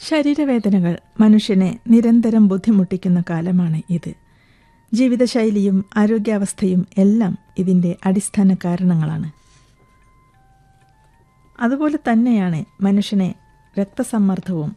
ശരീരവേദനകൾ മനുഷ്യനെ നിരന്തരം ബുദ്ധിമുട്ടിക്കുന്ന കാലമാണ് ഇത് ജീവിതശൈലിയും ആരോഗ്യാവസ്ഥയും എല്ലാം ഇതിൻ്റെ അടിസ്ഥാന കാരണങ്ങളാണ് അതുപോലെ തന്നെയാണ് മനുഷ്യനെ രക്തസമ്മർദ്ദവും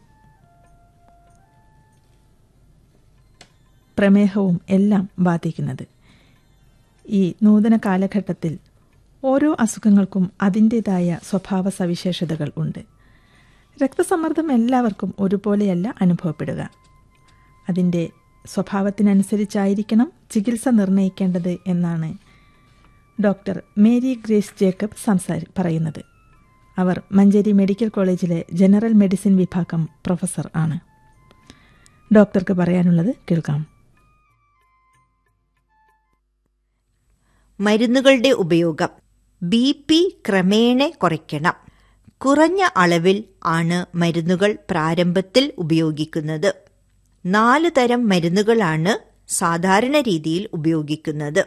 പ്രമേഹവും എല്ലാം ബാധിക്കുന്നത് ഈ നൂതന കാലഘട്ടത്തിൽ ഓരോ അസുഖങ്ങൾക്കും അതിൻ്റേതായ സ്വഭാവ സവിശേഷതകൾ ഉണ്ട് രക്തസമ്മർദ്ദം എല്ലാവർക്കും ഒരുപോലെയല്ല അനുഭവപ്പെടുക അതിൻ്റെ സ്വഭാവത്തിനനുസരിച്ചായിരിക്കണം ചികിത്സ നിർണ്ണയിക്കേണ്ടത് എന്നാണ് ഡോക്ടർ മേരി ഗ്രേസ് ജേക്കബ് സംസാരി പറയുന്നത് അവർ മഞ്ചേരി മെഡിക്കൽ കോളേജിലെ ജനറൽ മെഡിസിൻ വിഭാഗം പ്രൊഫസർ ആണ് ഡോക്ടർക്ക് പറയാനുള്ളത് കേൾക്കാം മരുന്നുകളുടെ ഉപയോഗം ബി പി ക്രമേണ കുറയ്ക്കണം കുറഞ്ഞ അളവിൽ ആണ് മരുന്നുകൾ പ്രാരംഭത്തിൽ ഉപയോഗിക്കുന്നത് നാല് തരം മരുന്നുകളാണ് സാധാരണ രീതിയിൽ ഉപയോഗിക്കുന്നത്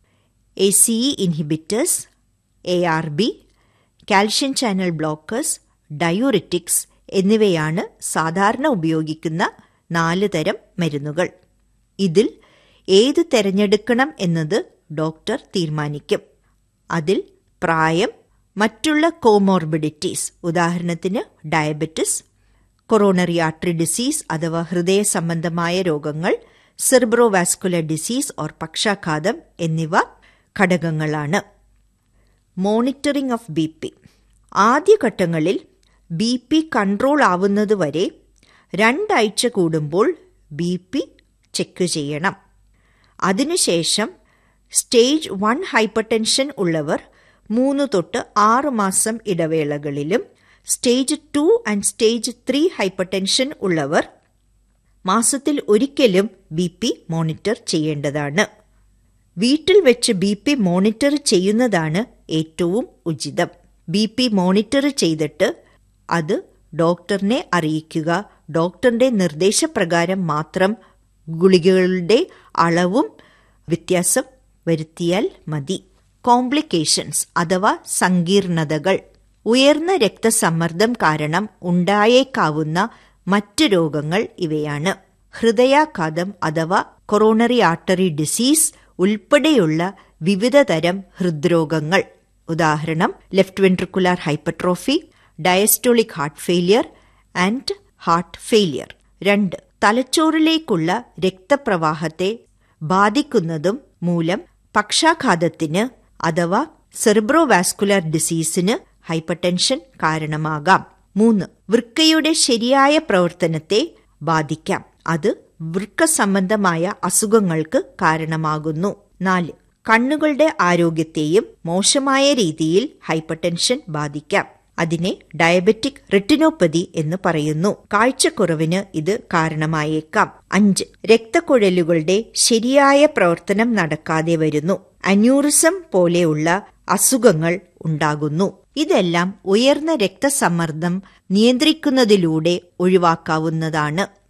A C E inhibitors A R B calcium channel blockers diuretics എന്നിവയാണ് സാധാരണ ഉപയോഗിക്കുന്ന നാല് തരം മരുന്നുകൾ ഇതിൽ ഏത് തിരഞ്ഞെടുക്കണം എന്നത് ഡോക്ടർ തീരുമാനിക്കും അതിൽ പ്രായം മറ്റുള്ള കോമോർബിഡിറ്റീസ് ഉദാഹരണത്തിന് ഡയബറ്റിസ് കൊറോണറി ആർട്ടറി ഡിസീസ് അഥവാ ഹൃദയ സംബന്ധമായ രോഗങ്ങൾ സെർബ്രോവാസ്കുലർ ഡിസീസ് ഓർ പക്ഷാഘാതം എന്നിവ ഘടകങ്ങളാണ് മോണിറ്ററിംഗ് ഓഫ് ബി പി ആദ്യഘട്ടങ്ങളിൽ ബി പി കൺട്രോൾ ആവുന്നതുവരെ രണ്ടാഴ്ച കൂടുമ്പോൾ ബി പി ചെക്ക് ചെയ്യണം അതിനുശേഷം സ്റ്റേജ് വൺ ഹൈപ്പർ ടെൻഷൻ ഉള്ളവർ മൂന്ന് തൊട്ട് ആറ് മാസം ഇടവേളകളിലും stage two and stage three hypertension ഉള്ളവർ മാസത്തിൽ ഒരിക്കലും ബി പി മോണിറ്റർ ചെയ്യേണ്ടതാണ് വീട്ടിൽ വെച്ച് ബി പി മോണിറ്റർ ചെയ്യുന്നതാണ് ഏറ്റവും ഉചിതം ബി പി മോണിറ്റർ ചെയ്തിട്ട് അത് ഡോക്ടറിനെ അറിയിക്കുക ഡോക്ടറിന്റെ നിർദ്ദേശപ്രകാരം മാത്രം ഗുളികകളുടെ അളവും വ്യത്യാസം വരുത്തിയാൽ മതി കോംപ്ലിക്കേഷൻസ് അഥവാ സങ്കീർണതകൾ ഉയർന്ന രക്തസമ്മർദ്ദം കാരണം ഉണ്ടായേക്കാവുന്ന മറ്റ് രോഗങ്ങൾ ഇവയാണ് ഹൃദയാഘാതം അഥവാ കൊറോണറി ആർട്ടറി ഡിസീസ് ഉൾപ്പെടെയുള്ള വിവിധതരം ഹൃദ്രോഗങ്ങൾ ഉദാഹരണം left ventricular hypertrophy diastolic heart failure and heart failure രണ്ട് തലച്ചോറിലേക്കുള്ള രക്തപ്രവാഹത്തെ ബാധിക്കുന്നതും മൂലം പക്ഷാഘാതത്തിന് അഥവാ സെറിബ്രോവാസ്കുലർ ഡിസീസിന് ഹൈപ്പർടെൻഷൻ കാരണമാകാം മൂന്ന് വൃക്കയുടെ ശരിയായ പ്രവർത്തനത്തെ ബാധിക്കാം അത് വൃക്ക സംബന്ധമായ അസുഖങ്ങൾക്ക് കാരണമാകുന്നു നാല് കണ്ണുകളുടെ ആരോഗ്യത്തെയും മോശമായ രീതിയിൽ ഹൈപ്പർടെൻഷൻ ബാധിക്കാം അതിനെ ഡയബറ്റിക് റെറ്റിനോപ്പതി എന്ന് പറയുന്നു കാഴ്ചക്കുറവിന് ഇത് കാരണമായേക്കാം അഞ്ച് രക്തക്കുഴലുകളുടെ ശരിയായ പ്രവർത്തനം നടക്കാതെ വരുന്നു അന്യൂറിസം പോലെയുള്ള അസുഖങ്ങൾ ഉണ്ടാകുന്നു ഇതെല്ലാം ഉയർന്ന രക്തസമ്മർദ്ദം നിയന്ത്രിക്കുന്നതിലൂടെ ഒഴിവാക്കാവുന്നതാണ്